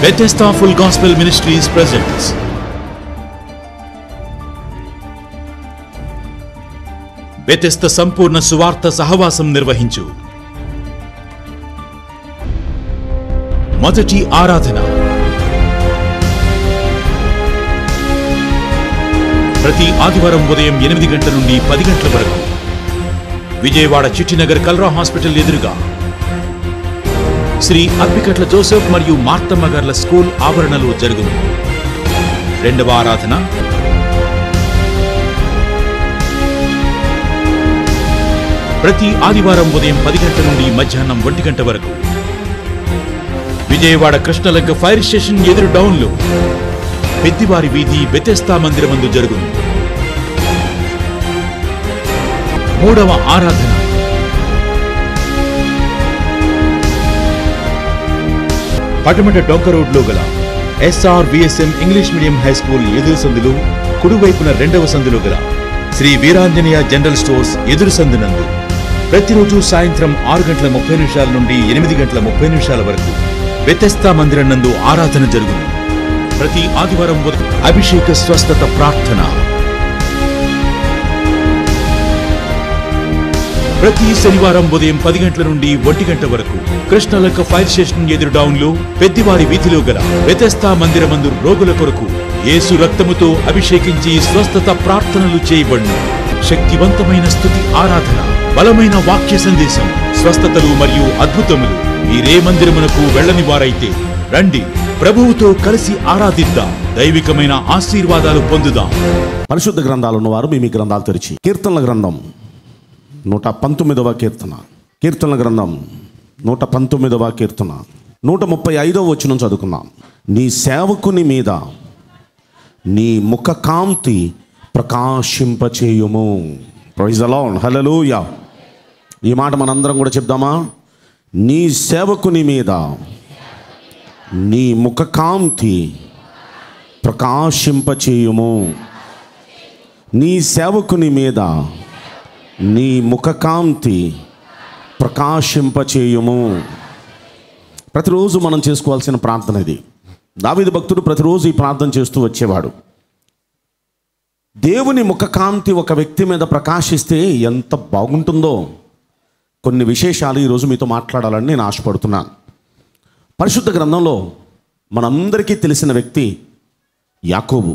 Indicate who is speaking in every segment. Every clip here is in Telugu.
Speaker 1: Bethesda Full Gospel Ministries presents Bethesda సంపూర్ణ సువార్త సహవాసం నిర్వహించు మొదటి ఆరాధన ప్రతి ఆదివారం ఉదయం ఎనిమిది గంటల నుండి పది గంటల వరకు విజయవాడ చిట్టినగర్ కల్రా హాస్పిటల్ ఎదురుగా శ్రీ అప్పికట్ల జోసెఫ్ మరియు మార్తమ్మ గార్ల స్కూల్ ఆవరణలో జరుగును రెండవ ఆరాధన ప్రతి ఆదివారం ఉదయం పది గంటల నుండి మధ్యాహ్నం ఒంటి గంట వరకు విజయవాడ కృష్ణలంక ఫైర్ స్టేషన్ ఎదురు డౌన్లో పెద్దివారి వీధి బెతెస్తా మందిరమందు జరుగును మూడవ ఆరాధన పటమట డొంక రోడ్లో గల S R V S M English medium high school ఎదురు సందులు కుడివైపున రెండవ సందులో గల శ్రీ వీరాంజనేయ జనరల్ స్టోర్స్ ఎదురు సందునందు ప్రతిరోజు సాయంత్రం ఆరు గంటల ముప్పై నిమిషాల నుండి ఎనిమిది గంటల ముప్పై నిమిషాల వరకు వ్యతస్థా మందిరం నందు ఆరాధన జరుగును ప్రతి ఆదివారం ఉదయం అభిషేక స్వస్థత ప్రార్థన ప్రతి శనివారం ఉదయం పది గంటల నుండి ఒంటి గంట వరకు కృష్ణలక్క ఫైర్ స్టేషన్ ఎదురు డౌన్ లో పెద్దివారి వీధిలో గల వ్యతస్థా మందిరమందు రోగుల కొరకు యేసు రక్తముతో అభిషేకించి స్వస్థత ప్రార్థనలు చేయబడును శక్తివంతమైన స్థుతి ఆరాధన బలమైన వాక్య సందేశం స్వస్థతలు మరియు అద్భుతములు మీరే మందిరమునకు వెళ్ళని వారైతే రండి ప్రభువుతో కలిసి ఆరాధిద్దాం దైవికమైన ఆశీర్వాదాలు పొందుదాం
Speaker 2: పరిశుద్ధ గ్రంథాలు ఉన్నవారు మీ మీ గ్రంథాలు తెరిచి కీర్తనల గ్రంథం నూట పంతొమ్మిదవ కీర్తన కీర్తనల గ్రంథం నూట పంతొమ్మిదవ కీర్తన నూట ముప్పై ఐదవ వచనం చదువుకున్నాం నీ సేవకుని మీద నీ ముఖ కాంతి ప్రకాశింపచేయుము ప్రైజ్ అలాన్ హలలుయా ఈ మాట మనందరం కూడా చెప్దామా నీ సేవకుని మీద నీ ముఖ కాంతి ప్రకాశింపచేయుము నీ సేవకుని మీద నీ ముఖకాంతి ప్రకాశింపచేయుము ప్రతిరోజు మనం చేసుకోవాల్సిన ప్రార్థన ఇది దావిది భక్తుడు ప్రతిరోజు ఈ ప్రార్థన చేస్తూ వచ్చేవాడు దేవుని ముఖకాంతి ఒక వ్యక్తి మీద ప్రకాశిస్తే ఎంత బాగుంటుందో కొన్ని విశేషాలు ఈరోజు మీతో మాట్లాడాలని నేను ఆశపడుతున్నాను పరిశుద్ధ గ్రంథంలో మనందరికీ తెలిసిన వ్యక్తి యాకోబు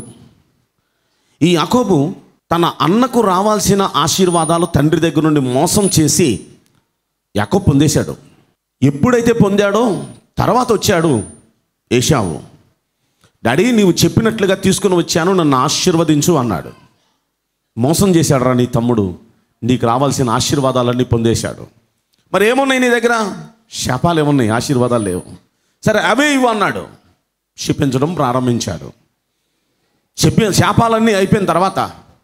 Speaker 2: ఈ యాకోబు తన అన్నకు రావాల్సిన ఆశీర్వాదాలు తండ్రి దగ్గర నుండి మోసం చేసి యాకోబు పొందేశాడు ఎప్పుడైతే పొందాడో తర్వాత వచ్చాడు ఏషావు డాడీ నీవు చెప్పినట్లుగా తీసుకుని వచ్చాను నన్ను ఆశీర్వదించు అన్నాడు మోసం చేశాడురా నీ తమ్ముడు నీకు రావాల్సిన ఆశీర్వాదాలన్నీ పొందేశాడు మరి ఏమున్నాయి నీ దగ్గర శాపాలు ఏమున్నాయి ఆశీర్వాదాలు లేవు సరే అవే ఇవ్వు అన్నాడు క్షిపించడం ప్రారంభించాడు చెప్పిన శాపాలన్నీ అయిపోయిన తర్వాత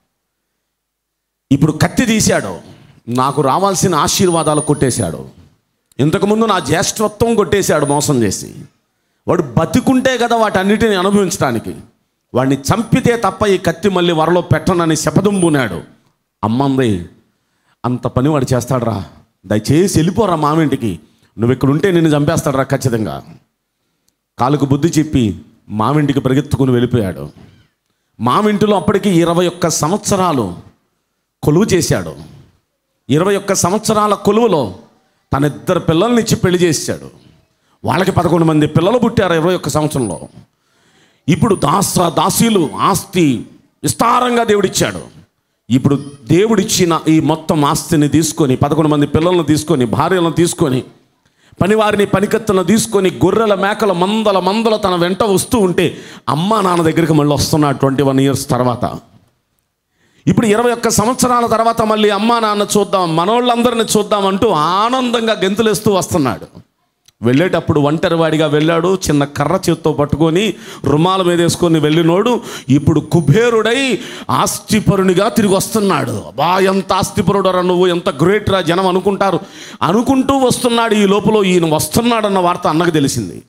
Speaker 2: ఇప్పుడు కత్తి తీశాడు నాకు రావాల్సిన ఆశీర్వాదాలు కొట్టేశాడు ఇంతకుముందు నా జ్యేష్ఠత్వం కొట్టేశాడు మోసం చేసి వాడు బతికుంటే కదా వాటన్నిటిని అనుభవించడానికి వాడిని చంపితే తప్ప ఈ కత్తి మళ్ళీ వరలో పెట్టనని శపథం పూనాడు అమ్మంది అంత పని వాడు చేస్తాడురా దయచేసి వెళ్ళిపోరా మామింటికి నువ్వు ఇక్కడ ఉంటే నిన్ను చంపేస్తాడురా ఖచ్చితంగా కాలుకు బుద్ధి చెప్పి మామింటికి పరిగెత్తుకుని వెళ్ళిపోయాడు మామింటిలో అప్పటికి ఇరవై ఒక్క సంవత్సరాలు కొలువు చేశాడు ఇరవై ఒక్క సంవత్సరాల కొలువులో తన ఇద్దరు పిల్లల్ని ఇచ్చి పెళ్లి చేశాడు వాళ్ళకి పదకొండు మంది పిల్లలు పుట్టారు ఇరవై ఒక్క సంవత్సరంలో ఇప్పుడు దాస దాసీలు ఆస్తి విస్తారంగా దేవుడిచ్చాడు ఇప్పుడు దేవుడిచ్చిన ఈ మొత్తం ఆస్తిని తీసుకొని పదకొండు మంది పిల్లలను తీసుకొని భార్యలను తీసుకొని పనివారిని పనికత్తులను తీసుకొని గొర్రెల మేకల మందల మందల తన వెంట వస్తూ ఉంటే అమ్మ నాన్న దగ్గరికి మళ్ళీ వస్తున్నాడు ట్వంటీ వన్ ఇయర్స్ తర్వాత ఇప్పుడు ఇరవై ఒక్క సంవత్సరాల తర్వాత మళ్ళీ అమ్మా నాన్న చూద్దాం మనోళ్ళందరిని చూద్దాం అంటూ ఆనందంగా గెంతులేస్తూ వస్తున్నాడు వెళ్ళేటప్పుడు ఒంటరివాడిగా వెళ్ళాడు చిన్న కర్ర చేత్తో పట్టుకొని రుమాల మీద వేసుకొని వెళ్ళినోడు ఇప్పుడు కుబేరుడై ఆస్తిపరునిగా తిరిగి వస్తున్నాడు బా ఎంత ఆస్తిపరుడరా నువ్వు ఎంత గ్రేట్ రా జనం అనుకుంటారు అనుకుంటూ వస్తున్నాడు ఈ లోపల ఈయన వస్తున్నాడన్న వార్త అన్నకు తెలిసింది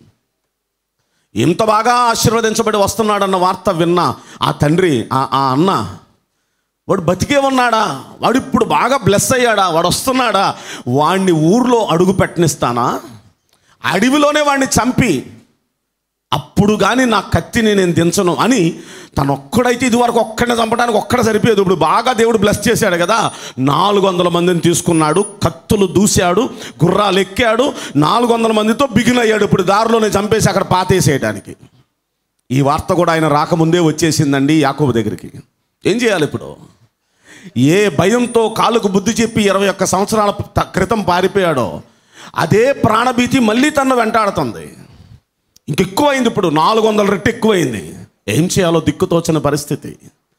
Speaker 2: ఇంత బాగా ఆశీర్వదించబడి వస్తున్నాడన్న వార్త విన్న ఆ తండ్రి ఆ ఆ అన్న వాడు బతికే ఉన్నాడా వాడు ఇప్పుడు బాగా బ్లెస్ అయ్యాడా వాడు వస్తున్నాడా వాడిని ఊర్లో అడుగు పెట్టనిస్తానా అడవిలోనే వాడిని చంపి అప్పుడు కానీ నా కత్తిని నేను దించను అని తను ఒక్కడైతే ఇదివరకు ఒక్కడిని చంపడానికి ఒక్కడ సరిపోయేది ఇప్పుడు బాగా దేవుడు బ్లెస్ చేశాడు కదా నాలుగు వందల మందిని తీసుకున్నాడు కత్తులు దూశాడు గుర్రాలు ఎక్కాడు నాలుగు వందల మందితో బిగిన్ అయ్యాడు ఇప్పుడు దారిలోనే చంపేసి అక్కడ పాతేసేయడానికి ఈ వార్త కూడా ఆయన రాకముందే వచ్చేసిందండి యాకోబు దగ్గరికి ఏం చేయాలి ఇప్పుడు ఏ భయంతో కాలుకు బుద్ధి చెప్పి ఇరవై ఒక్క సంవత్సరాల త- క్రితం పారిపోయాడో అదే ప్రాణభీతి మళ్ళీ తను వెంటాడుతుంది ఇంకెక్కువైంది ఇప్పుడు నాలుగు వందల రెట్టు ఎక్కువైంది ఏం చేయాలో దిక్కుతోచిన పరిస్థితి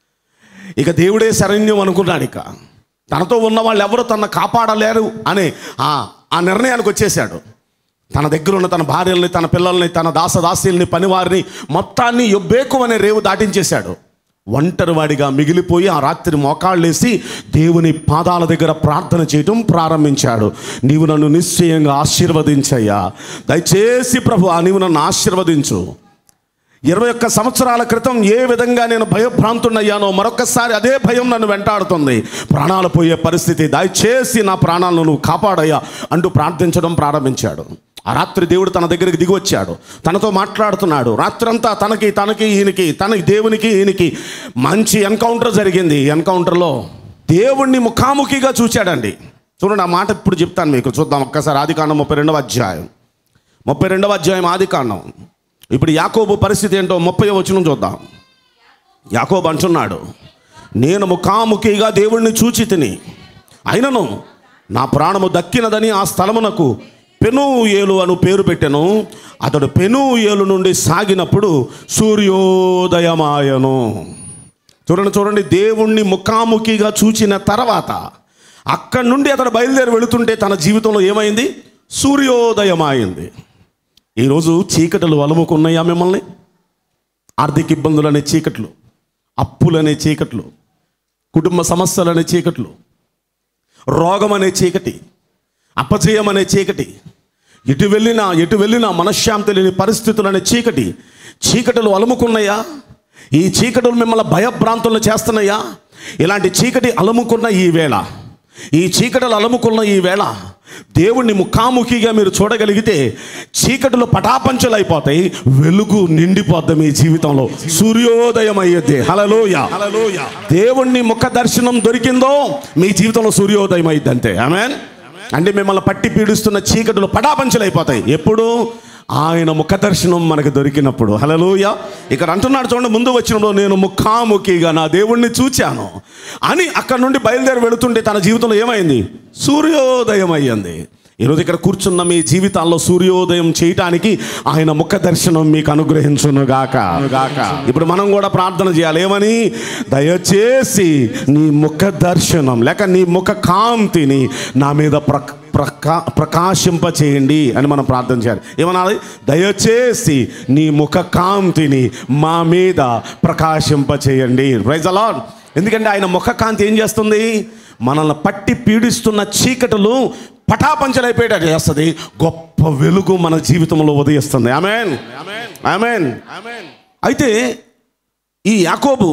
Speaker 2: ఇక దేవుడే శరణ్యం అనుకున్నాడు ఇక తనతో ఉన్న వాళ్ళు ఎవరు తన కాపాడలేరు అనే ఆ ఆ నిర్ణయానికి వచ్చేసాడు తన దగ్గర ఉన్న తన భార్యల్ని తన పిల్లల్ని తన దాసదాసీల్ని పనివారిని మొత్తాన్ని యొబ్బేకు అనే రేవు దాటించేశాడు ఒంటరివాడిగా మిగిలిపోయి ఆ రాత్రి మోకాళ్ళేసి దేవుని పాదాల దగ్గర ప్రార్థన చేయటం ప్రారంభించాడు నీవు నన్ను నిశ్చయంగా ఆశీర్వదించయ్యా దయచేసి ప్రభు నీవు నన్ను ఆశీర్వదించు ఇరవై ఒక్క సంవత్సరాల క్రితం ఏ విధంగా నేను భయభ్రాంతున్నయ్యానో మరొకసారి అదే భయం నన్ను వెంటాడుతుంది ప్రాణాలు పోయే పరిస్థితి దయచేసి నా ప్రాణాలను నువ్వు కాపాడయ్యా అంటూ ప్రార్థించడం ప్రారంభించాడు ఆ రాత్రి దేవుడు తన దగ్గరికి దిగి వచ్చాడు తనతో మాట్లాడుతున్నాడు రాత్రంతా తనకి తనకి ఈయనకి తనకి దేవునికి ఈయనకి మంచి ఎన్కౌంటర్ జరిగింది ఎన్కౌంటర్లో దేవుణ్ణి ముఖాముఖిగా చూశాడండి చూడండి ఆ మాట ఇప్పుడు చెప్తాను మీకు చూద్దాం ఒక్కసారి ఆదికాండం ముప్పై రెండవ అధ్యాయం ముప్పై రెండవ అధ్యాయం ఆదికాండం ఇప్పుడు యాకోబు పరిస్థితి ఏంటో ముప్పై వచనం చూద్దాం యాకోబు అంటున్నాడు నేను ముఖాముఖిగా దేవుణ్ణి చూచి తిని అయినను నా ప్రాణము దక్కినదని ఆ స్థలమునకు పెను ఏలు అను పేరు పెట్టెను అతడు పెను ఏలు నుండి సాగినప్పుడు సూర్యోదయమాయను చూడండి చూడండి దేవుణ్ణి ముఖాముఖిగా చూచిన తర్వాత అక్కడి నుండి అతడు బయలుదేరి వెళుతుంటే తన జీవితంలో ఏమైంది సూర్యోదయమైంది ఈరోజు చీకటలు అలుముకున్నాయా మిమ్మల్ని ఆర్థిక ఇబ్బందులు అనే చీకట్లు అప్పులనే చీకట్లు కుటుంబ సమస్యలు అనే చీకట్లు రోగం అనే చీకటి అపజయం అనే చీకటి ఎటు వెళ్ళినా ఎటు వెళ్ళినా మనశ్శాంతి లేని పరిస్థితులు అనే చీకటి చీకటులు అలుముకున్నాయా ఈ చీకటులు మిమ్మల్ని భయభ్రాంతులను చేస్తున్నాయా ఇలాంటి చీకటి అలుముకున్న ఈ వేళ ఈ చీకటలు అలుముకున్న ఈ వేళ దేవుణ్ణి ముఖాముఖిగా మీరు చూడగలిగితే చీకటులు పటాపంచలు అయిపోతాయి వెలుగు నిండిపోద్ది మీ జీవితంలో సూర్యోదయం అయ్యేది హలలోయ హలలోయ దేవుణ్ణి ముఖ దర్శనం దొరికిందో మీ జీవితంలో సూర్యోదయం అయ్యిద్ది అంతే ఆమెన్ అంటే మిమ్మల్ని పట్టి పీడిస్తున్న చీకటులు పటాపంచలు అయిపోతాయి ఎప్పుడు ఆయన ముఖ దర్శనం మనకు దొరికినప్పుడు హలలోయ ఇక్కడ అంటున్నాడు చూడండి ముందు వచ్చినప్పుడు నేను ముఖాముఖిగా నా దేవుణ్ణి చూచాను అని అక్కడ నుండి బయలుదేరి వెళుతుంటే తన జీవితంలో ఏమైంది సూర్యోదయం అయ్యింది ఈరోజు ఇక్కడ కూర్చున్న మీ జీవితాల్లో సూర్యోదయం చేయటానికి ఆయన ముఖ దర్శనం మీకు అనుగ్రహించును గాక గాక ఇప్పుడు మనం కూడా ప్రార్థన చేయాలి ఏమని దయచేసి నీ ముఖ దర్శనం లేక నీ ముఖ కాంతిని నా మీద ప్రక ప్రకా ప్రకాశింప చేయండి అని మనం ప్రార్థన చేయాలి ఏమనాలి దయచేసి నీ ముఖ కాంతిని మా మీద ప్రకాశింప చేయండి రైజ్ అలాడ్ ఎందుకంటే ఆయన ముఖ కాంతి ఏం చేస్తుంది మనల్ని పట్టి పీడిస్తున్న చీకటులు పటాపంచలైపోయేటట్టు చేస్తుంది గొప్ప వెలుగు మన జీవితంలో ఉదయిస్తుంది ఆమెన్ ఆమెన్ అయితే ఈ యాకోబు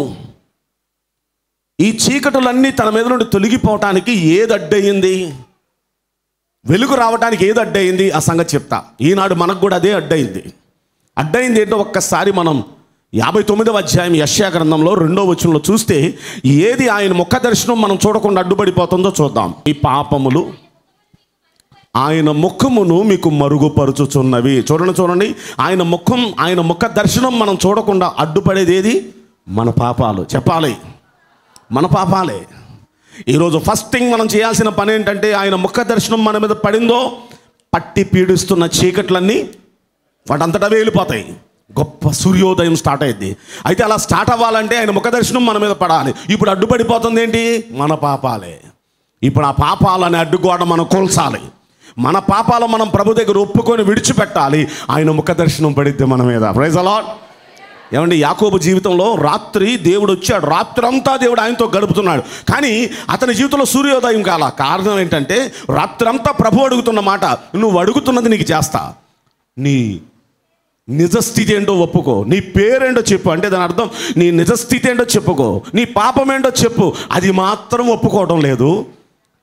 Speaker 2: ఈ చీకటులన్నీ తన మీద నుండి తొలగిపోవటానికి ఏది అడ్డయింది వెలుగు రావడానికి ఏది అడ్డయింది ఆ సంగతి చెప్తా ఈనాడు మనకు కూడా అదే అడ్డయింది అడ్డయింది ఏంటో ఒక్కసారి మనం యాభై తొమ్మిదవ అధ్యాయం యశ్యా గ్రంథంలో రెండో వచనంలో చూస్తే ఏది ఆయన ముఖ దర్శనం మనం చూడకుండా అడ్డుపడిపోతుందో చూద్దాం ఈ పాపములు ఆయన ముఖమును మీకు మరుగుపరుచుచున్నవి చూడండి చూడండి ఆయన ముఖం ఆయన ముఖ దర్శనం మనం చూడకుండా అడ్డుపడేది ఏది మన పాపాలు చెప్పాలి మన పాపాలే ఈరోజు ఫస్ట్ థింగ్ మనం చేయాల్సిన పని ఏంటంటే ఆయన ముఖ దర్శనం మన మీద పడిందో పట్టి పీడిస్తున్న చీకట్లన్నీ వాటంతటా వెళ్ళిపోతాయి గొప్ప సూర్యోదయం స్టార్ట్ అయింది అయితే అలా స్టార్ట్ అవ్వాలంటే ఆయన ముఖ దర్శనం మన మీద పడాలి ఇప్పుడు అడ్డుపడిపోతుంది ఏంటి మన పాపాలే ఇప్పుడు ఆ పాపాలని అడ్డుగోడ మనం కొల్చాలి మన పాపాలు మనం ప్రభు దగ్గర ఒప్పుకొని విడిచిపెట్టాలి ఆయన ముఖ దర్శనం పడిద్ది మన మీద ప్రైజ్ అలాట్ ఏమండి యాకోబు జీవితంలో రాత్రి దేవుడు వచ్చాడు రాత్రంతా దేవుడు ఆయనతో గడుపుతున్నాడు కానీ అతని జీవితంలో సూర్యోదయం కాల కారణం ఏంటంటే రాత్రంతా ప్రభు అడుగుతున్న మాట నువ్వు అడుగుతున్నది నీకు చేస్తా నీ నిజస్థితి ఏంటో ఒప్పుకో నీ పేరేంటో చెప్పు అంటే దాని అర్థం నీ నిజస్థితి ఏంటో చెప్పుకో నీ పాపం ఏంటో చెప్పు అది మాత్రం ఒప్పుకోవడం లేదు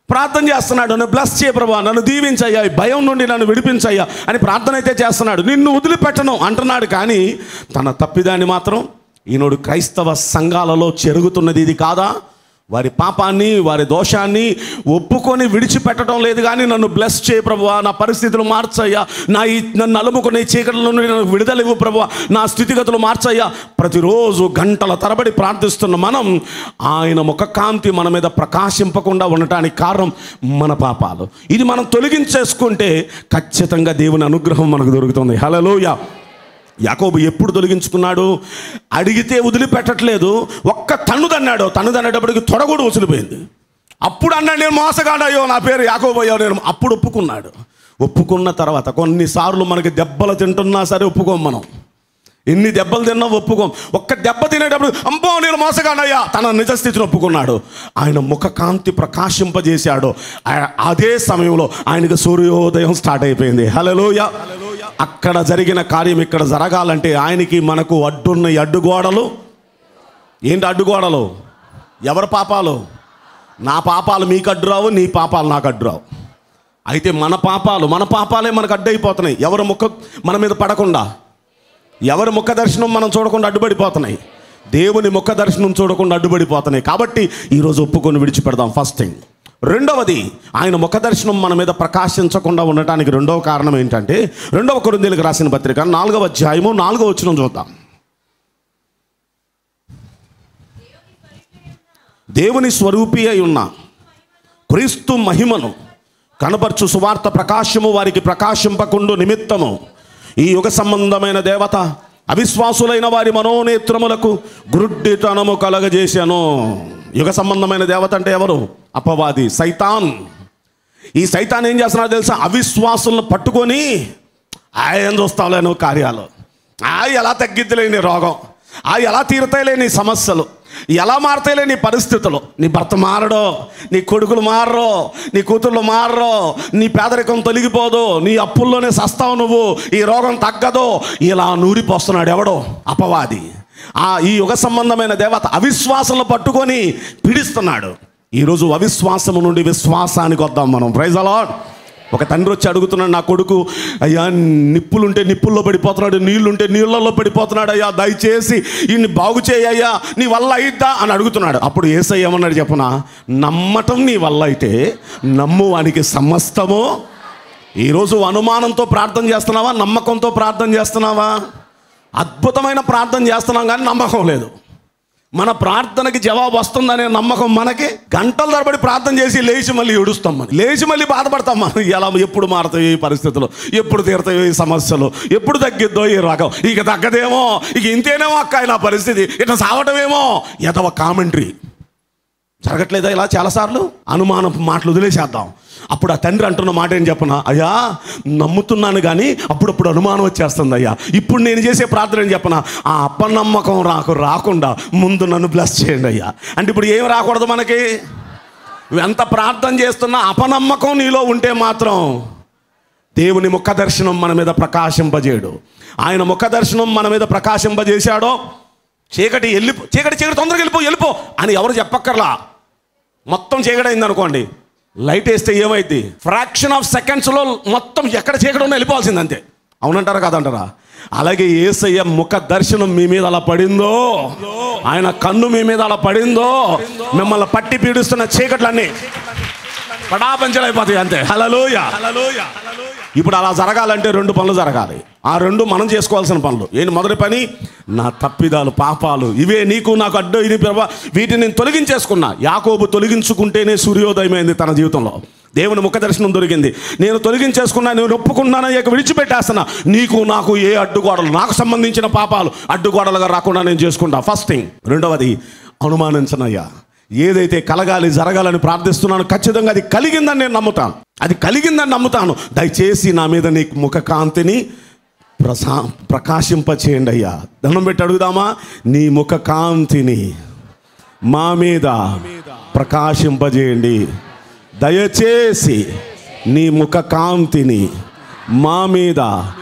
Speaker 2: ప్రార్థన చేస్తున్నాడు నన్ను బ్లస్ చేయ ప్రభా నన్ను దీవించయ్యా ఈ భయం నుండి నన్ను విడిపించయ్యా అని ప్రార్థన అయితే చేస్తున్నాడు నిన్ను వదిలిపెట్టను అంటున్నాడు కానీ తన తప్పిదాన్ని మాత్రం ఈనాడు క్రైస్తవ సంఘాలలో చెరుగుతున్నది ఇది కాదా వారి పాపాన్ని వారి దోషాన్ని ఒప్పుకొని విడిచిపెట్టడం లేదు కానీ నన్ను బ్లెస్ చేయ ప్రభువా నా పరిస్థితులు మార్చయ్యా నా ఈ నన్ను అలుముకునే చీకట్ల నుండి నన్ను విడుదల ఇవ్వు ప్రభువా నా స్థితిగతులు మార్చయ్యా ప్రతిరోజు గంటల తరబడి ప్రార్థిస్తున్న మనం ఆయన ముఖకాంతి మన మీద ప్రకాశింపకుండా ఉండటానికి కారణం మన పాపాలు ఇది మనం తొలగించేసుకుంటే ఖచ్చితంగా దేవుని అనుగ్రహం మనకు దొరుకుతుంది హలోయ యాకోబు ఎప్పుడు తొలగించుకున్నాడు అడిగితే వదిలిపెట్టట్లేదు ఒక్క తన్ను తన్నాడు తన్ను తన్నేటప్పటికి తొడ కూడా వదిలిపోయింది అప్పుడు అన్నాడు నేను మోసగాడయ్యో నా పేరు యాకోబు అయ్యో నేను అప్పుడు ఒప్పుకున్నాడు ఒప్పుకున్న తర్వాత కొన్నిసార్లు మనకి దెబ్బలు తింటున్నా సరే ఒప్పుకోం మనం ఎన్ని దెబ్బలు తిన్నా ఒప్పుకోం ఒక్క దెబ్బ తినేటప్పుడు అంబో నేను మోసగాడయ్యా తన నిజ స్థితిని ఒప్పుకున్నాడు ఆయన ముఖ కాంతి ప్రకాశింపజేశాడు ఆ- అదే సమయంలో ఆయనకు సూర్యోదయం స్టార్ట్ అయిపోయింది హలోయ అక్కడ జరిగిన కార్యం ఇక్కడ జరగాలంటే ఆయనకి మనకు అడ్డున్న ఈ అడ్డుగోడలు ఏంటి అడ్డుగోడలు ఎవరి పాపాలు నా పాపాలు మీకు అడ్డు రావు నీ పాపాలు నాకు అడ్డు రావు అయితే మన పాపాలు మన పాపాలే మనకు అడ్డైపోతున్నాయి ఎవరి ముఖ మన మీద పడకుండా ఎవరి ముఖ దర్శనం మనం చూడకుండా అడ్డుపడిపోతున్నాయి దేవుని ముఖ దర్శనం చూడకుండా అడ్డుపడిపోతున్నాయి కాబట్టి ఈరోజు ఒప్పుకొని విడిచిపెడదాం ఫస్ట్ థింగ్ రెండవది ఆయన ముఖ దర్శనం మన మీద ప్రకాశించకుండా ఉండటానికి రెండవ కారణం ఏంటంటే రెండవ కొరిందేలకు రాసిన పత్రిక నాలుగవ అధ్యాయము నాలుగవ వచ్చిన చూద్దాం దేవుని స్వరూపి అయి ఉన్న క్రీస్తు మహిమను కనపరచు సువార్త ప్రకాశము వారికి ప్రకాశింపకుండు నిమిత్తము ఈ యుగ సంబంధమైన దేవత అవిశ్వాసులైన వారి మనోనేత్రములకు గ్రుడ్డితనము కలగజేశాను యుగ సంబంధమైన దేవత అంటే ఎవరు అపవాది సైతాన్ ఈ సైతాన్ ఏం చేస్తున్నాడు తెలుసా అవిశ్వాసులను పట్టుకొని ఆయన చూస్తావులే నువ్వు కార్యాలు ఆ ఎలా తగ్గిద్దిలే నీ రోగం ఆ ఎలా తీరుతాయిలే నీ సమస్యలు ఎలా మారుతాయిలే నీ పరిస్థితులు నీ భర్త మారడో నీ కొడుకులు మారరో నీ కూతుర్లు మారరో నీ పేదరికం తొలగిపోదు నీ అప్పుల్లోనే సస్తావు నువ్వు ఈ రోగం తగ్గదు ఇలా నూరిపోస్తున్నాడు ఎవడో అపవాది ఆ ఈ యుగ సంబంధమైన దేవత అవిశ్వాసంలో పట్టుకొని పీడిస్తున్నాడు ఈరోజు అవిశ్వాసము నుండి విశ్వాసానికి వద్దాం మనం ప్రైజ్ అలాడ్ ఒక తండ్రి వచ్చి అడుగుతున్నాడు నా కొడుకు అయ్యా నిప్పులుంటే నిప్పుల్లో పడిపోతున్నాడు నీళ్లుంటే నీళ్ళల్లో పడిపోతున్నాడు అయ్యా దయచేసి ఈయన్ని బాగు చేయ్యా నీ వల్ల అయిద్దా అని అడుగుతున్నాడు అప్పుడు ఏసై ఏమన్నాడు చెప్పనా నమ్మటం నీ వల్ల అయితే నమ్ము వానికి సమస్తము ఈరోజు అనుమానంతో ప్రార్థన చేస్తున్నావా నమ్మకంతో ప్రార్థన చేస్తున్నావా అద్భుతమైన ప్రార్థన చేస్తున్నాం కానీ నమ్మకం లేదు మన ప్రార్థనకి జవాబు వస్తుందనే నమ్మకం మనకి గంటల తరబడి ప్రార్థన చేసి లేచి మళ్ళీ ఏడుస్తాం మనం లేచి మళ్ళీ బాధపడతాం మనం ఎలా ఎప్పుడు మారుతాయో ఈ పరిస్థితులు ఎప్పుడు తీరుతాయో ఈ సమస్యలు ఎప్పుడు తగ్గిద్దో ఈ రకం ఇక తగ్గదేమో ఇక ఇంతేనేమో అక్క నా పరిస్థితి ఇట్లా సావటమేమో ఎదవ కామెంటరీ జరగట్లేదా ఇలా చాలాసార్లు అనుమానం మాటలు వదిలేసేద్దాం అప్పుడు ఆ తండ్రి అంటున్న మాట ఏం చెప్పనా అయ్యా నమ్ముతున్నాను కానీ అప్పుడప్పుడు అనుమానం వచ్చేస్తుంది అయ్యా ఇప్పుడు నేను చేసే ప్రార్థన ఏం చెప్పనా ఆ అపనమ్మకం రాకు రాకుండా ముందు నన్ను బ్లెస్ చేయండి అయ్యా అంటే ఇప్పుడు ఏం రాకూడదు మనకి ఎంత ప్రార్థన చేస్తున్నా అపనమ్మకం నీలో ఉంటే మాత్రం దేవుని ముఖ దర్శనం మన మీద ప్రకాశింపజేయడు ఆయన ముఖ దర్శనం మన మీద ప్రకాశింపజేశాడో చీకటి వెళ్ళిపో చీకటి చీకటి తొందరగా వెళ్ళిపో వెళ్ళిపో అని ఎవరు చెప్పక్కర్లా మొత్తం చీకటైంది అనుకోండి లైట్ వేస్తే ఏమైంది ఫ్రాక్షన్ ఆఫ్ సెకండ్స్లో మొత్తం ఎక్కడ చీకటి ఉన్నా వెళ్ళిపోవాల్సింది అంతే అవునంటారా కాదంటారా అలాగే ఏసయ్య ముఖ దర్శనం మీ మీద అలా పడిందో ఆయన కన్ను మీ మీద అలా పడిందో మిమ్మల్ని పట్టి పీడిస్తున్న చీకట్లన్నీ పడాపంచలైపోతాయి అంతే హలలోయ ఇప్పుడు అలా జరగాలంటే రెండు పనులు జరగాలి ఆ రెండు మనం చేసుకోవాల్సిన పనులు ఏంటి మొదటి పని నా తప్పిదాలు పాపాలు ఇవే నీకు నాకు అడ్డు ఇది ప్రభా వీటిని నేను తొలగించేసుకున్నా యాకోబు తొలగించుకుంటేనే సూర్యోదయమైంది తన జీవితంలో దేవుని ముఖ దర్శనం దొరికింది నేను తొలగించేసుకున్నా నేను ఒప్పుకున్నాను ఇక విడిచిపెట్టేస్తున్నా నీకు నాకు ఏ అడ్డుగోడలు నాకు సంబంధించిన పాపాలు అడ్డుగోడలుగా రాకుండా నేను చేసుకుంటా ఫస్ట్ థింగ్ రెండవది అనుమానించనయ్యా ఏదైతే కలగాలి జరగాలని ప్రార్థిస్తున్నాను ఖచ్చితంగా అది కలిగిందని నేను నమ్ముతాను అది కలిగిందని నమ్ముతాను దయచేసి నా మీద నీ ముఖ కాంతిని ప్రసా ప్రకాశింపచేయండి అయ్యా దండం పెట్టి అడుగుదామా నీ ముఖ కాంతిని మా మీద ప్రకాశింపజేయండి దయచేసి నీ ముఖ కాంతిని మా మీద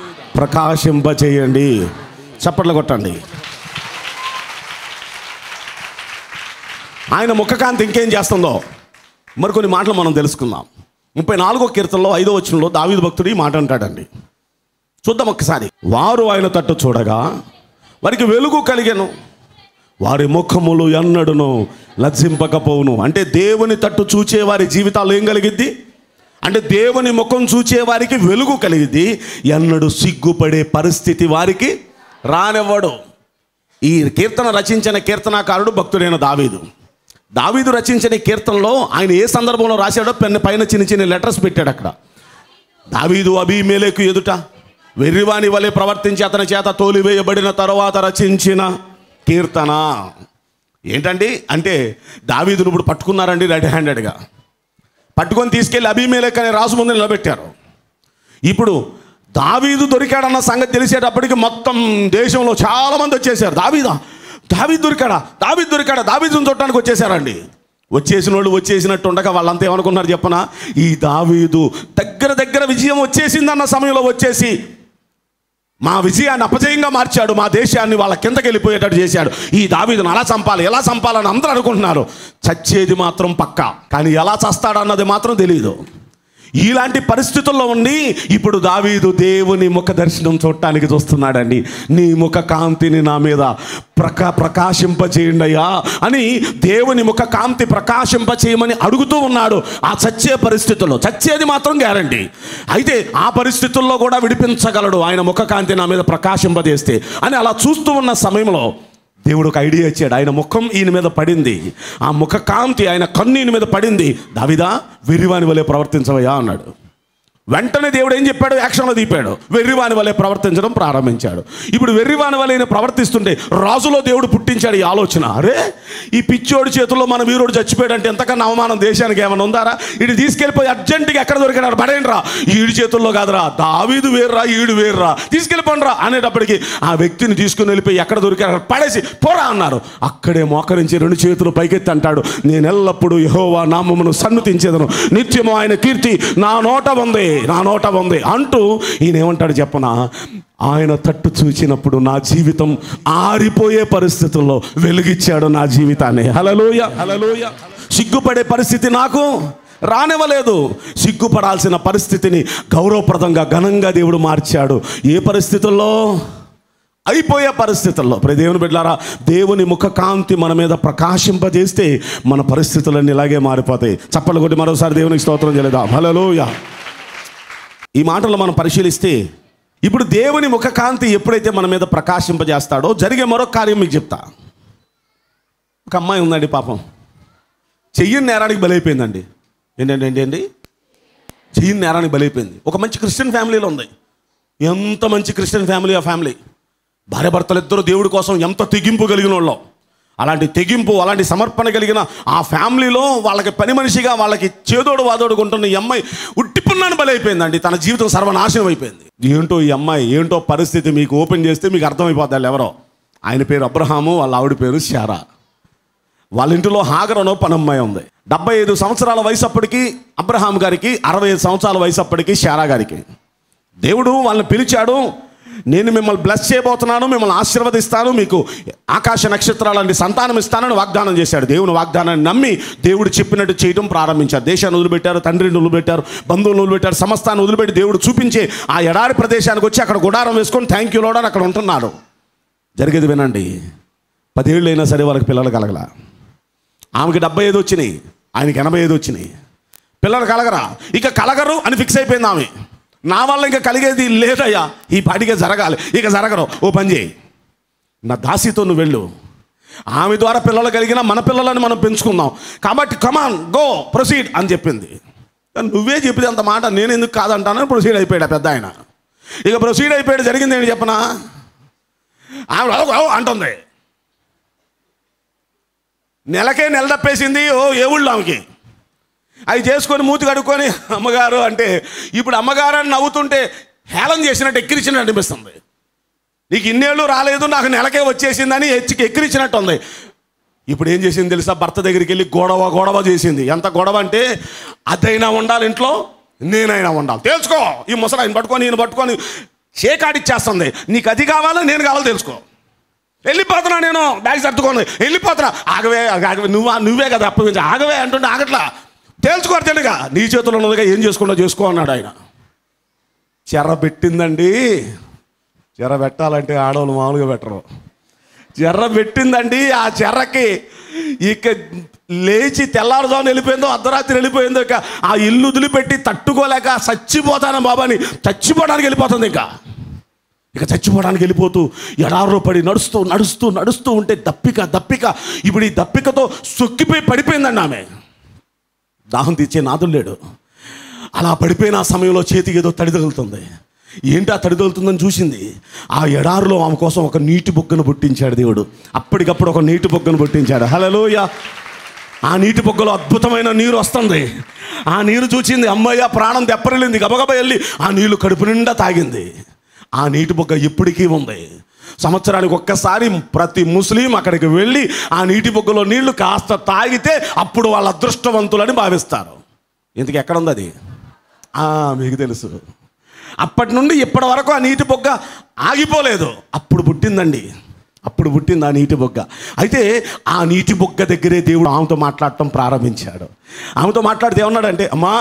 Speaker 2: ప్రకాశింపచేయండి చప్పట్లు కొట్టండి ఆయన ముఖకాంతి ఇంకేం చేస్తుందో మరికొన్ని మాటలు మనం తెలుసుకుందాం ముప్పై నాలుగో కీర్తనలో ఐదో వచనంలో దావీదు భక్తుడు ఈ మాట అంటాడండి చూద్దాం ఒక్కసారి వారు ఆయన తట్టు చూడగా వారికి వెలుగు కలిగెను వారి ముఖములు ఎన్నడును లజ్జింపకపోవును అంటే దేవుని తట్టు చూచే వారి జీవితాలు ఏం కలిగిద్ది అంటే దేవుని ముఖం చూచే వారికి వెలుగు కలిగిద్ది ఎన్నడు సిగ్గుపడే పరిస్థితి వారికి రానివ్వడు ఈ కీర్తన రచించిన కీర్తనాకారుడు భక్తుడైన దావీదు దావీదు రచించిన ఈ కీర్తనలో ఆయన ఏ సందర్భంలో రాశాడో పెన్ను పైన చిన్న చిన్న లెటర్స్ పెట్టాడు అక్కడ దావీదు అభిమేలకు ఎదుట వెర్రివాని వలె ప్రవర్తించి అతని చేత తోలివేయబడిన తరువాత రచించిన కీర్తన ఏంటండి అంటే దావీదును ఇప్పుడు పట్టుకున్నారండి రెడ్ హ్యాండెడ్గా పట్టుకొని తీసుకెళ్ళి అభిమేలక్ అనే రాజు ముందు నిలబెట్టారు ఇప్పుడు దావీదు దొరికాడన్న సంగతి తెలిసేటప్పటికి మొత్తం దేశంలో చాలా మంది వచ్చేసారు దావీదా దావీదు దొరికాడా దావీదు దొరికాడా దావీదుని చూడటానికి వచ్చేసారండి వచ్చేసిన వాళ్ళు వచ్చేసినట్టు ఉండగా వాళ్ళంతా ఏమనుకున్నారు చెప్పనా ఈ దావీదు దగ్గర దగ్గర విజయం వచ్చేసిందన్న సమయంలో వచ్చేసి మా విజయాన్ని అపజయంగా మార్చాడు మా దేశాన్ని వాళ్ళ కిందకి వెళ్ళిపోయేటట్టు చేశాడు ఈ దావీదును అలా చంపాలి ఎలా చంపాలని అందరూ అనుకుంటున్నారు చచ్చేది మాత్రం పక్కా కానీ ఎలా చస్తాడన్నది మాత్రం తెలియదు ఇలాంటి పరిస్థితుల్లో ఉండి ఇప్పుడు దావీదు దేవుని ముఖ దర్శనం చూడటానికి చూస్తున్నాడండి నీ ముఖ కాంతిని నా మీద ప్రకా ప్రకాశింపచేయండి అయ్యా అని దేవుని ముఖ కాంతి ప్రకాశింపచేయమని అడుగుతూ ఉన్నాడు ఆ చచ్చే పరిస్థితుల్లో చచ్చేది మాత్రం గ్యారంటీ అయితే ఆ పరిస్థితుల్లో కూడా విడిపించగలడు ఆయన ముఖ కాంతి నా మీద ప్రకాశింపజేస్తే అని అలా చూస్తూ ఉన్న సమయంలో దేవుడు ఒక ఐడియా ఇచ్చాడు ఆయన ముఖం ఈయన మీద పడింది ఆ ముఖ కాంతి ఆయన కన్ను ఈయన మీద పడింది దావిదా వెర్రివాని వలె ప్రవర్తించవయ్యా అన్నాడు వెంటనే దేవుడు ఏం చెప్పాడు యాక్షన్లో దీపాడు వెర్రివాని వలె ప్రవర్తించడం ప్రారంభించాడు ఇప్పుడు వెర్రివాని వలె ఈయన ప్రవర్తిస్తుంటే రాజులో దేవుడు పుట్టించాడు ఈ ఆలోచన అరే ఈ పిచ్చోడి చేతుల్లో మన వీరుడు చచ్చిపోయాడు అంటే ఎంతకన్నా అవమానం దేశానికి ఏమైనా ఉందారా ఇటు తీసుకెళ్ళిపోయి అర్జెంటుగా ఎక్కడ దొరికినాడు పడేయండిరా ఈడి చేతుల్లో కాదురా దావీదు వేర్రా ఈడు వేర్రా తీసుకెళ్ళిపోండిరా అనేటప్పటికి ఆ వ్యక్తిని తీసుకుని వెళ్ళిపోయి ఎక్కడ దొరికాడు పడేసి పోరా అన్నారు అక్కడే మోకరించి రెండు చేతులు పైకెత్తి అంటాడు నేను ఎల్లప్పుడూ యహోవా నామమును సన్నుతించేదను నిత్యము ఆయన కీర్తి నా నోట ఉంది నా నోట ఉంది అంటూ ఈయన ఏమంటాడు చెప్పనా ఆయన తట్టు చూచినప్పుడు నా జీవితం ఆరిపోయే పరిస్థితుల్లో వెలుగిచ్చాడు నా జీవితాన్ని హలలోయ హలలోయ సిగ్గుపడే పరిస్థితి నాకు రానివ్వలేదు సిగ్గుపడాల్సిన పరిస్థితిని గౌరవప్రదంగా ఘనంగా దేవుడు మార్చాడు ఏ పరిస్థితుల్లో అయిపోయే పరిస్థితుల్లో ఇప్పుడు దేవుని బిడ్డారా దేవుని ముఖ కాంతి మన మీద ప్రకాశింపజేస్తే మన పరిస్థితులన్నీ ఇలాగే మారిపోతాయి చప్పలు కొట్టి మరోసారి దేవునికి స్తోత్రం చేయలేదా హలలోయ ఈ మాటలు మనం పరిశీలిస్తే ఇప్పుడు దేవుని ముఖ కాంతి ఎప్పుడైతే మన మీద ప్రకాశింపజేస్తాడో జరిగే మరొక కార్యం మీకు చెప్తా ఒక అమ్మాయి ఉందండి పాపం చెయ్యని నేరానికి బలైపోయిందండి ఏంటండి ఏంటండి చెయ్యని నేరానికి బలైపోయింది ఒక మంచి క్రిస్టియన్ ఫ్యామిలీలో ఉంది ఎంత మంచి క్రిస్టియన్ ఫ్యామిలీ ఆ ఫ్యామిలీ భార్య భర్తలు ఇద్దరు దేవుడి కోసం ఎంత తెగింపు కలిగిన వాళ్ళం అలాంటి తెగింపు అలాంటి సమర్పణ కలిగిన ఆ ఫ్యామిలీలో వాళ్ళకి పని మనిషిగా వాళ్ళకి చేదోడు వాదోడు ఉంటున్న ఈ అమ్మాయి ఉట్టిపున్నాను బలైపోయిందండి తన జీవితం సర్వనాశనం అయిపోయింది ఏంటో ఈ అమ్మాయి ఏంటో పరిస్థితి మీకు ఓపెన్ చేస్తే మీకు అర్థమైపోతారు ఎవరో ఆయన పేరు అబ్రహాము వాళ్ళ ఆవిడ పేరు శారా వాళ్ళ ఇంటిలో హాగరనో పనమ్మాయి ఉంది డెబ్బై ఐదు సంవత్సరాల వయసు అప్పటికి అబ్రహాం గారికి అరవై ఐదు సంవత్సరాల వయసు అప్పటికి శారా గారికి దేవుడు వాళ్ళని పిలిచాడు నేను మిమ్మల్ని బ్లెస్ చేయబోతున్నాను మిమ్మల్ని ఆశీర్వదిస్తాను మీకు ఆకాశ నక్షత్రాలంటి సంతానం ఇస్తానని వాగ్దానం చేశాడు దేవుని వాగ్దానాన్ని నమ్మి దేవుడు చెప్పినట్టు చేయడం ప్రారంభించారు దేశాన్ని వదిలిపెట్టారు తండ్రిని వదిలిపెట్టారు బంధువులను వదిలిపెట్టారు సమస్తాన్ని వదిలిపెట్టి దేవుడు చూపించే ఆ ఎడారి ప్రదేశానికి వచ్చి అక్కడ గుడారం వేసుకొని థ్యాంక్ యూ లోడని అక్కడ ఉంటున్నారు జరిగేది వినండి పదేళ్ళు అయినా సరే వాళ్ళకి పిల్లలు కలగల ఆమెకి డెబ్బై ఐదు వచ్చినాయి ఆయనకి ఎనభై ఐదు వచ్చినాయి పిల్లలు కలగరా ఇక కలగరు అని ఫిక్స్ అయిపోయింది ఆమె నా వల్ల ఇంకా కలిగేది లేదయ్యా ఈ పాటికే జరగాలి ఇక జరగరు ఓ పని చేయి నా దాసితో నువ్వు వెళ్ళు ఆమె ద్వారా పిల్లలు కలిగిన మన పిల్లలని మనం పెంచుకుందాం కాబట్టి కమాన్ గో ప్రొసీడ్ అని చెప్పింది కానీ నువ్వే చెప్పింది అంత మాట నేను ఎందుకు కాదంటానని ప్రొసీడ్ అయిపోయాడు ఆ పెద్ద ఆయన ఇక ప్రొసీడ్ అయిపోయాడు జరిగింది ఏంటి చెప్పనా ఆమె "ఓ, ఓ" అంటుంది నెలకే నెల తప్పేసింది ఓ ఏ ఊళ్ళో ఆమెకి అవి చేసుకొని మూతి కడుక్కొని అమ్మగారు అంటే ఇప్పుడు అమ్మగారు అని నవ్వుతుంటే హేళన చేసినట్టు ఎక్కిరించినట్టు అనిపిస్తుంది నీకు ఇన్నేళ్ళు రాలేదు నాకు నెలకే వచ్చేసిందని హెచ్చికి ఎక్కిరించినట్టు ఉంది ఇప్పుడు ఏం చేసింది తెలుసా భర్త దగ్గరికి వెళ్ళి గొడవ గొడవ చేసింది ఎంత గొడవ అంటే అదైనా ఉండాలి ఇంట్లో నేనైనా ఉండాలి తెలుసుకో ఈ ముసలాయిని పట్టుకొని ఈయన పట్టుకొని షేకాడిచ్చేస్తుంది నీకు అది కావాలా నేను కావాలో తెలుసుకో వెళ్ళిపోతున్నా నేను బ్యాగ్ సర్దుకోను వెళ్ళిపోతున్నా ఆగవే ఆగవే నువ్వు నువ్వే కదా అప్పగించి ఆగవే అంటుంటే ఆగట్లా తేల్చుకో అర్జెంటుగా నీ చేతిలో ఉన్నదిగా ఏం చేసుకుంటా చేసుకో అన్నాడు ఆయన చెర పెట్టిందండి చెర పెట్టాలంటే ఆడవాళ్ళు మామూలుగా పెట్టరు చెర్ర పెట్టిందండి ఆ చెర్రకి ఇక లేచి తెల్లారుజామున వెళ్ళిపోయిందో అర్ధరాత్రి వెళ్ళిపోయిందో ఇక ఆ ఇల్లు వదిలిపెట్టి తట్టుకోలేక చచ్చిపోతాను బాబాని చచ్చిపోవడానికి వెళ్ళిపోతుంది ఇంకా ఇక చచ్చిపోవడానికి వెళ్ళిపోతూ ఎడారిలో పడి నడుస్తూ నడుస్తూ నడుస్తూ ఉంటే దప్పిక దప్పిక ఇప్పుడు ఈ దప్పికతో సొక్కిపోయి పడిపోయిందండి ఆమె దాహం తీర్చే నాదులు లేడు అలా పడిపోయిన ఆ సమయంలో చేతికి ఏదో తడి తగులుతుంది ఏంటి ఆ తడి తగులుతుందని చూసింది ఆ ఎడారిలో ఆమె కోసం ఒక నీటి బొగ్గను పుట్టించాడు దేవుడు అప్పటికప్పుడు ఒక నీటి బొగ్గను పుట్టించాడు హలోయ ఆ నీటి బొగ్గలో అద్భుతమైన నీరు వస్తుంది ఆ నీరు చూసింది అమ్మయ్య ప్రాణం తెప్పరిల్లింది గబగబ వెళ్ళి ఆ నీళ్లు కడుపు నిండా తాగింది ఆ నీటి బొగ్గ ఇప్పటికీ ఉంది సంవత్సరానికి ఒక్కసారి ప్రతి ముస్లిం అక్కడికి వెళ్ళి ఆ నీటి బొగ్గలో నీళ్లు కాస్త తాగితే అప్పుడు వాళ్ళ అదృష్టవంతులని భావిస్తారు ఇంతకు ఎక్కడ ఉంది అది ఆ, మీకు తెలుసు అప్పటి నుండి ఇప్పటి వరకు ఆ నీటి బొగ్గ ఆగిపోలేదు అప్పుడు పుట్టిందండి అప్పుడు పుట్టింది ఆ నీటి బొగ్గ అయితే ఆ నీటి బొగ్గ దగ్గరే దేవుడు ఆమెతో మాట్లాడటం ప్రారంభించాడు ఆమెతో మాట్లాడితే ఏమన్నాడంటే అమ్మా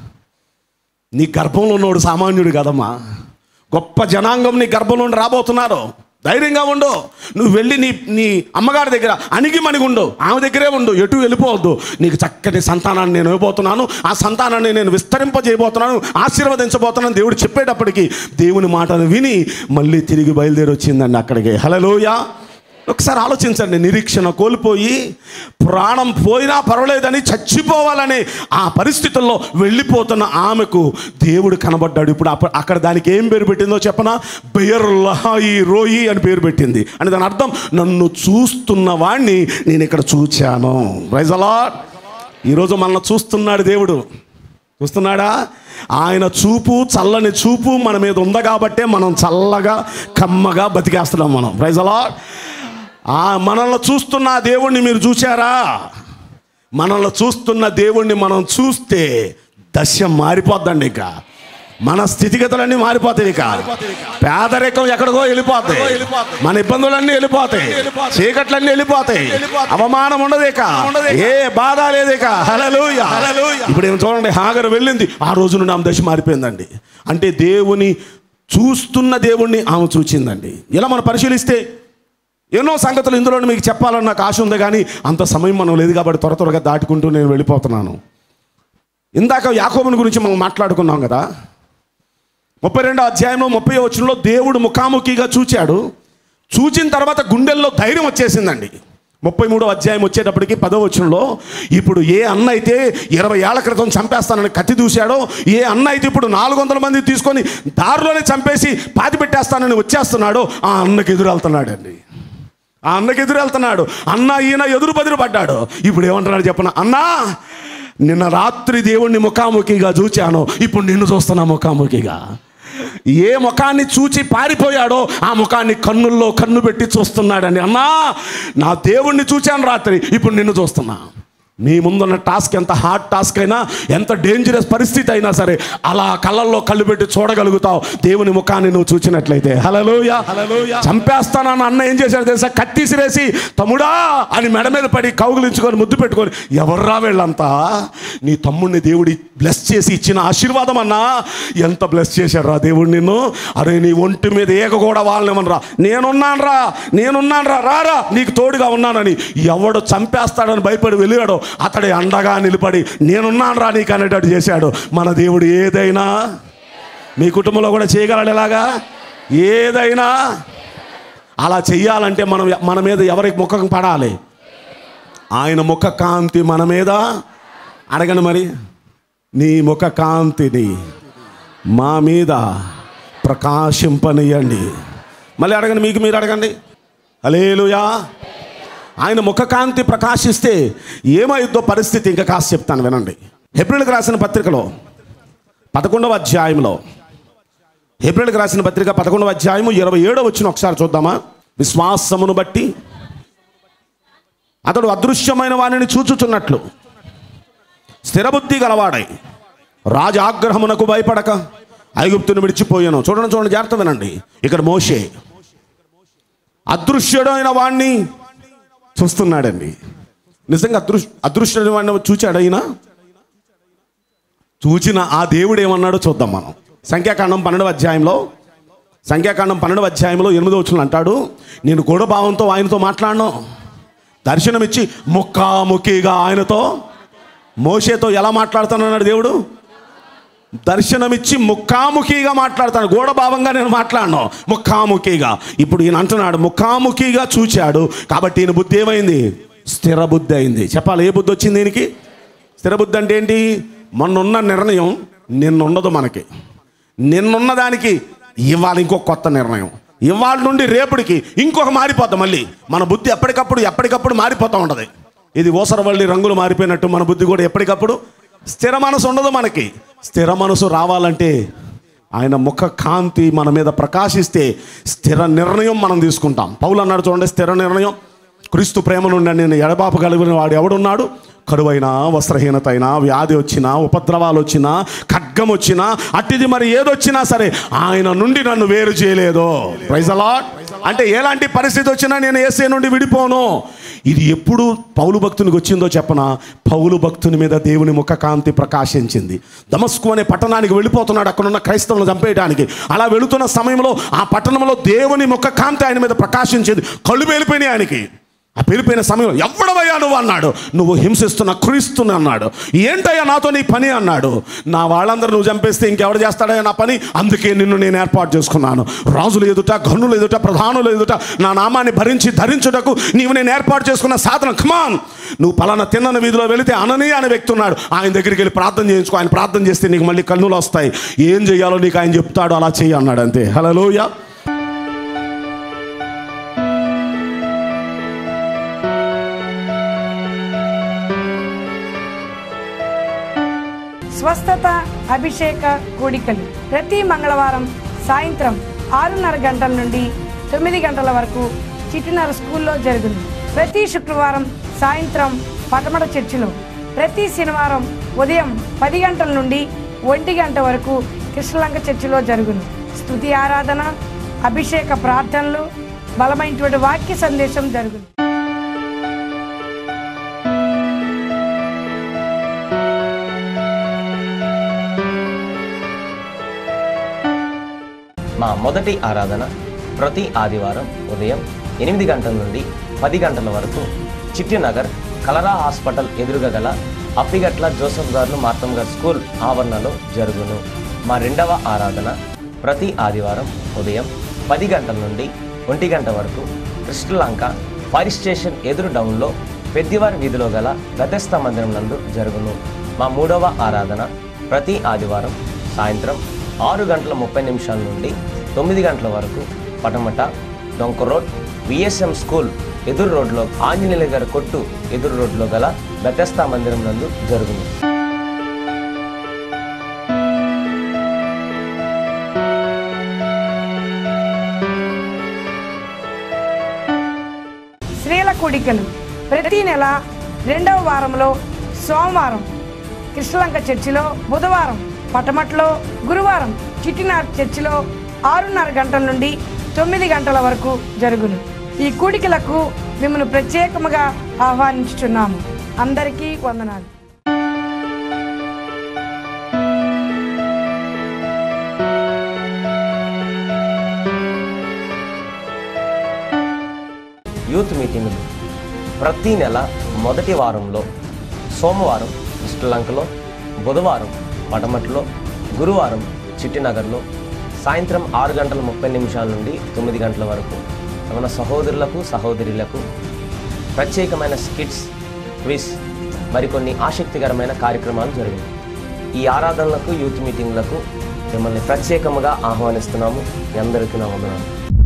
Speaker 2: నీ గర్భంలో ఉన్నోడు సామాన్యుడు కదమ్మా గొప్ప జనాంగం నీ గర్భంలో నుండి రాబోతున్నారు ధైర్యంగా ఉండు నువ్వు వెళ్ళి నీ నీ అమ్మగారి దగ్గర అణిగి మణిగి ఉండు ఆమె దగ్గరే ఉండు ఎటు వెళ్ళిపోవద్దు నీకు చక్కటి సంతానాన్ని నేను ఇవ్వబోతున్నాను ఆ సంతానాన్ని నేను విస్తరింపజేయబోతున్నాను ఆశీర్వదించబోతున్నాను దేవుడు చెప్పేటప్పటికి దేవుని మాటను విని మళ్ళీ తిరిగి బయలుదేరి వచ్చిందండి అక్కడికి హలలోయ ఒకసారి ఆలోచించండి నిరీక్షణ కోల్పోయి ప్రాణం పోయినా పర్వాలేదని చచ్చిపోవాలనే ఆ పరిస్థితుల్లో వెళ్ళిపోతున్న ఆమెకు దేవుడు కనబడ్డాడు ఇప్పుడు అప్ప- అక్కడ దానికి ఏం పేరు పెట్టిందో చెప్పనా బెయర్ లహాయి రోయి అని పేరు పెట్టింది అని దాని అర్థం నన్ను చూస్తున్న వాణ్ణి నేను ఇక్కడ చూచాను రైజ్ అలాట్ ఈరోజు మనల్ని చూస్తున్నాడు దేవుడు చూస్తున్నాడా ఆయన చూపు చల్లని చూపు మన మీద ఉంది కాబట్టే మనం చల్లగా కమ్మగా బతికేస్తున్నాం మనం ప్రైజ్ అలాట్ ఆ మనల్ని చూస్తున్న ఆ దేవుణ్ణి మీరు చూశారా మనల్ని చూస్తున్న దేవుణ్ణి మనం చూస్తే దశ మారిపోద్దండి ఇక మన స్థితిగతులన్నీ మారిపోతాయి ఇక పేదరికం ఎక్కడికో వెళ్ళిపోతాయి మన ఇబ్బందులన్నీ వెళ్ళిపోతాయి చీకట్లన్నీ వెళ్ళిపోతాయి అవమానం ఉండదు ఇక ఏ బాధ లేదు ఇక హల్లెలూయా ఇప్పుడు ఏం చూడండి హాగర్ వెళ్ళింది ఆ రోజు నుండి ఆమె దశ మారిపోయిందండి అంటే దేవుని చూస్తున్న దేవుణ్ణి ఆమె చూచిందండి ఇలా మనం పరిశీలిస్తే ఎన్నో సంగతులు ఇందులో మీకు చెప్పాలని నాకు ఆశ ఉంది కానీ అంత సమయం మనం లేదు కాబట్టి త్వర త్వరగా దాటుకుంటూ నేను వెళ్ళిపోతున్నాను ఇందాక యాకోబుని గురించి మనం మాట్లాడుకున్నాం కదా ముప్పై రెండో అధ్యాయంలో ముప్పై వచనంలో దేవుడు ముఖాముఖిగా చూచాడు చూచిన తర్వాత గుండెల్లో ధైర్యం వచ్చేసిందండి ముప్పై మూడో అధ్యాయం వచ్చేటప్పటికి పదో వచనంలో ఇప్పుడు ఏ అన్న అయితే ఇరవై ఏళ్ల క్రితం చంపేస్తానని కత్తి దూశాడో ఏ అన్న అయితే ఇప్పుడు నాలుగు వందల మంది తీసుకొని దారిలోనే చంపేసి పాతి పెట్టేస్తానని వచ్చేస్తున్నాడో ఆ అన్నకి ఎదురెళ్తున్నాడండి ఆ అన్నకి ఎదురు వెళ్తున్నాడు అన్న ఈయన ఎదురు బదురు పడ్డాడు ఇప్పుడు ఏమంటున్నాడు చెప్పన అన్నా నిన్న రాత్రి దేవుణ్ణి ముఖాముఖిగా చూచాను ఇప్పుడు నిన్ను చూస్తున్నా ముఖాముఖిగా ఏ ముఖాన్ని చూచి పారిపోయాడో ఆ ముఖాన్ని కన్నుల్లో కన్ను పెట్టి చూస్తున్నాడండి అన్నా నా దేవుణ్ణి చూచాను రాత్రి ఇప్పుడు నిన్ను చూస్తున్నా నీ ముందున్న టాస్క్ ఎంత హార్డ్ టాస్క్ అయినా ఎంత డేంజరస్ పరిస్థితి అయినా సరే అలా కళ్ళల్లో కళ్ళు పెట్టి చూడగలుగుతావు దేవుని ముఖాన్ని నువ్వు చూచినట్లయితే హలలోయ చంపేస్తానన్న అన్న ఏం చేశాడు తెలుసా కత్తిసిరేసి తమ్ముడా అని మెడ మీద పడి కౌగులించుకొని ముద్దు పెట్టుకొని ఎవర్రా వీళ్ళంతా నీ తమ్ముడిని దేవుడి బ్లెస్ చేసి ఇచ్చిన ఆశీర్వాదం అన్నా ఎంత బ్లెస్ చేశాడు రా దేవుడు నిన్ను అరే నీ ఒంటి మీద ఏక కూడా వాళ్ళనేమనరా నేనున్నాను రా నేనున్నాను రా రారా నీకు తోడుగా ఉన్నానని ఎవడు చంపేస్తాడని భయపడి వెళ్ళాడో అతడే అండగా నిలబడి నేనున్నాను రా నీకు అనేటట్టు చేశాడు మన దేవుడు ఏదైనా మీ కుటుంబంలో కూడా చేయగలడు ఎలాగా ఏదైనా అలా చెయ్యాలంటే మనం మన మీద ఎవరికి ముఖం పడాలి ఆయన ముఖ కాంతి మన మీద అడగండి మరి నీ ముఖ కాంతిని మా మీద ప్రకాశింపనియండి మళ్ళీ అడగండి మీకు మీరు అడగండి అలేలుయా ఆయన ముఖకాంతి ప్రకాశిస్తే ఏమైద్దో పరిస్థితి ఇంకా కాస్త చెప్తాను వినండి హెబ్రిల్కి రాసిన పత్రికలో పదకొండవ అధ్యాయంలో హెబ్రిల్కి రాసిన పత్రిక పదకొండవ అధ్యాయము ఇరవై ఏడవ వచ్చిన ఒకసారి చూద్దామా విశ్వాసమును బట్టి అతడు అదృశ్యమైన వాణిని చూచుచున్నట్లు స్థిరబుద్ధి గలవాడై రాజాగ్రహమునకు భయపడక ఐగుప్తును విడిచిపోయాను చూడండి చూడండి జాగ్రత్త వినండి ఇక్కడ మోషే అదృశ్యుడైన వాణ్ణి చూస్తున్నాడండి నిజంగా అదృశ్ అదృశ్యుడైన వాడిని చూచాడు అయినా చూచిన ఆ దేవుడు ఏమన్నాడో చూద్దాం మనం సంఖ్యాకాండం పన్నెండవ అధ్యాయంలో సంఖ్యాకాండం పన్నెండవ అధ్యాయంలో ఎనిమిదో వచ్చిన అంటాడు నేను గూఢభావంతో ఆయనతో మాట్లాడను దర్శనమిచ్చి ముక్కాముఖిగా ఆయనతో మోషేతో ఎలా మాట్లాడుతానన్నాడు దేవుడు దర్శనమిచ్చి ముఖాముఖిగా మాట్లాడతాను గూఢభావంగా నేను మాట్లాడను ముఖాముఖిగా ఇప్పుడు ఈయన అంటున్నాడు ముఖాముఖిగా చూచాడు కాబట్టి ఈయన బుద్ధి ఏమైంది స్థిర బుద్ధి అయింది చెప్పాలి ఏ బుద్ధి వచ్చింది దీనికి స్థిర బుద్ధి అంటే ఏంటి మొన్నున్న నిర్ణయం నిన్నుండదు మనకి నిన్నున్న దానికి ఇవాళ ఇంకొక కొత్త నిర్ణయం ఇవాళ నుండి రేపటికి ఇంకొక మారిపోతాం మళ్ళీ మన బుద్ధి ఎప్పటికప్పుడు ఎప్పటికప్పుడు మారిపోతూ ఉంటుంది ఇది ఓసరవల్లి రంగులు మారిపోయినట్టు మన బుద్ధి కూడా ఎప్పటికప్పుడు స్థిర మనసు ఉండదు మనకి స్థిర మనసు రావాలంటే ఆయన ముఖ కాంతి మన మీద ప్రకాశిస్తే స్థిర నిర్ణయం మనం తీసుకుంటాం పౌలు అన్నాడు చూడండి స్థిర నిర్ణయం క్రీస్తు ప్రేమ నుండి నేను ఎడబాపు కలిగిన వాడు ఎవడున్నాడు కరువైనా వస్త్రహీనత అయినా వ్యాధి వచ్చినా ఉపద్రవాలు వచ్చినా ఖడ్గం వచ్చినా అట్టిది మరి ఏదొచ్చినా సరే ఆయన నుండి నన్ను వేరు చేయలేదు ప్రైజ్ అలాట్ అంటే ఎలాంటి పరిస్థితి వచ్చినా నేను ఏసే నుండి విడిపోను ఇది ఎప్పుడు పౌలు భక్తునికి వచ్చిందో చెప్పన పౌలు భక్తుని మీద దేవుని ముఖ కాంతి ప్రకాశించింది దమస్కు అనే పట్టణానికి వెళ్ళిపోతున్నాడు అక్కడున్న క్రైస్తవులను చంపేయడానికి అలా వెళుతున్న సమయంలో ఆ పట్టణంలో దేవుని ముఖ కాంతి ఆయన మీద ప్రకాశించింది కళ్ళు వెళ్ళిపోయినాయి ఆయనకి ఆ పెరిపోయిన సమయంలో ఎవడవయ్యా నువ్వు అన్నాడు నువ్వు హింసిస్తున్న క్రీస్తుని అన్నాడు ఏంటయ్యా నాతో నీ పని అన్నాడు నా వాళ్ళందరూ నువ్వు చంపేస్తే ఇంకెవడు చేస్తాడయ్యా నా పని అందుకే నిన్ను నేను ఏర్పాటు చేసుకున్నాను రాజులు ఎదుట గనులు ఎదుట ప్రధానులు ఎదుట నా నామాన్ని భరించి ధరించుటకు నీవు నేను ఏర్పాటు చేసుకున్న సాధన కమాన్ నువ్వు పలానా తిన్నన వీధిలో వెళితే అననీయ అనే వ్యక్తి ఉన్నాడు ఆయన దగ్గరికి వెళ్ళి ప్రార్థన చేయించుకో ఆయన ప్రార్థన చేస్తే నీకు మళ్ళీ కన్నులు వస్తాయి ఏం చేయాలో నీకు ఆయన చెప్తాడు అలా చెయ్యి అన్నాడు అంతే హలోయ
Speaker 3: స్వస్థత అభిషేక కూడికలు ప్రతి మంగళవారం సాయంత్రం ఆరున్నర గంటల నుండి తొమ్మిది గంటల వరకు చిటినర స్కూల్లో జరుగును ప్రతి శుక్రవారం సాయంత్రం పటమట చర్చిలో ప్రతి శనివారం ఉదయం పది గంటల నుండి ఒంటి గంట వరకు కృష్ణలంక చర్చిలో జరుగును స్తుతి ఆరాధన అభిషేక ప్రార్థనలు బలమైనటువంటి వాక్య సందేశం జరుగును
Speaker 4: మా మొదటి ఆరాధన ప్రతి ఆదివారం ఉదయం ఎనిమిది గంటల నుండి పది గంటల వరకు చిట్టినగర్ కలరా హాస్పిటల్ ఎదురుగా గల అప్పిగట్ల జోసఫ్ గారు మార్తం గారు స్కూల్ ఆవరణలో జరుగును మా రెండవ ఆరాధన ప్రతి ఆదివారం ఉదయం పది గంటల నుండి ఒంటి గంట వరకు కృష్ణలంక ఫైర్ స్టేషన్ ఎదురు డౌన్లో పెద్దివారి వీధిలో గల గతస్థ మందిరం నందు జరుగును మా మూడవ ఆరాధన ప్రతి ఆదివారం సాయంత్రం ఆరు గంటల ముప్పై నిమిషాల నుండి తొమ్మిది గంటల వరకు పటమట డొంక రోడ్ విఎస్ఎం స్కూల్ ఎదురు రోడ్లో ఆంజనేయుల గారి కొట్టు ఎదురు రోడ్లో గల బెతస్తా మందిరం నందు జరుగును
Speaker 3: స్త్రీల కూడికలు ప్రతి నెల రెండవ వారంలో సోమవారం కృష్ణలంక చర్చిలో బుధవారం పటమట్లో గురువారం చిట్టినార్ చర్చిలో ఆరున్నర గంటల నుండి తొమ్మిది గంటల వరకు జరుగును ఈ కూడికలకు మిమ్మల్ని ప్రత్యేకముగా ఆహ్వానించుచున్నాము అందరికీ వందనాలు
Speaker 4: యూత్ మీటింగులు ప్రతి నెల మొదటి వారంలో సోమవారం శ్రీలంకలో బుధవారం పటమట్లో గురువారం చిట్టినగర్లో సాయంత్రం ఆరు గంటల ముప్పై నిమిషాల నుండి తొమ్మిది గంటల వరకు మన సహోదరులకు సహోదరులకు ప్రత్యేకమైన స్కిట్స్ క్విజ్ మరికొన్ని ఆసక్తికరమైన కార్యక్రమాలు జరిగాయి ఈ ఆరాధనలకు యూత్ మీటింగ్లకు మిమ్మల్ని ప్రత్యేకముగా ఆహ్వానిస్తున్నాము మీ అందరికీ నా వందనాలు